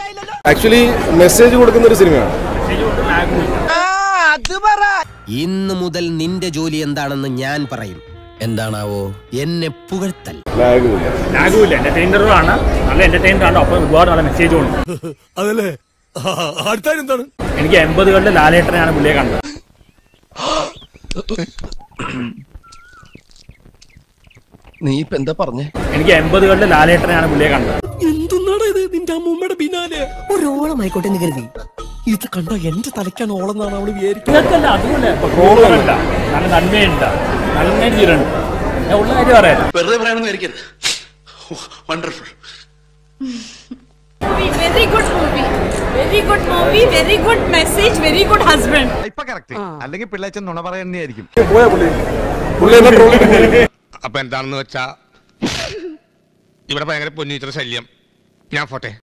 Actually message കൊടുക്കുന്ന ഒരു സിനിമയാണ് ഇന്ന് മുതൽ നിന്റെ ജോലി എന്താണെന്ന് ഞാൻ പറയും എന്താണാവോ എന്നെ പുകഴ്ത്തൽ ലാഗുമില്ല ലാഗുമില്ല എന്റർടൈനറുമാണ് നല്ല എന്റർടൈനർ ആണ് ഒപ്പം ഒരുപാട് നല്ല മെസ്സേജും ഉണ്ട് അതല്ലേ അടുത്താരെന്താണ് എനിക്ക് എൺപതുകളിലെ ലാലേട്ടനെയാണ് പുള്ളിയെ കണ്ടത് നീ ഇപ്പൊ എന്താ പറഞ്ഞേ എനിക്ക് എൺപതുകളിലെ ലാലേട്ടനെയാണ് പുള്ളിയെ കണ്ടത് എന്തുന്നാണ് ഇത് നിന്റെ അമ്മൂമ്മയുടെ പിന്നാലെ ഒരോളമായിക്കോട്ടെ എന്ന് കരുതി ഇത് കണ്ട എന്റെ തലയ്ക്കാണ് ഓളെന്നാണ് അവള് വിചാരിക്കുന്നത് നിങ്ങൾക്കല്ല അതുപോലെ പ്രോബ്ലമല്ല നല്ല നന്മയുണ്ട് നന്മയുണ്ട് ഞാൻ ഉള്ള കാര്യം പറയാം വെറുതെ പറയണമെന്ന് വിചാരിക്കരുത് wonderful Very good movie. Very good movie. Very good message. Very good husband. ഇപ്പൊ കറക്റ്റ് അല്ലെങ്കിൽ പിള്ളേച്ചൻ നുണ പറയുന്നതായിരിക്കും പോയാ പുള്ളി പുള്ളി എന്നെ ട്രോൾ ചെയ്ത് അപ്പൊ എന്താണെന്ന് വെച്ചാ ഇവിടെ ഭയങ്കര പൊന്നിച്ചിട്ട് ശല്യം ഞാൻ പോട്ടെ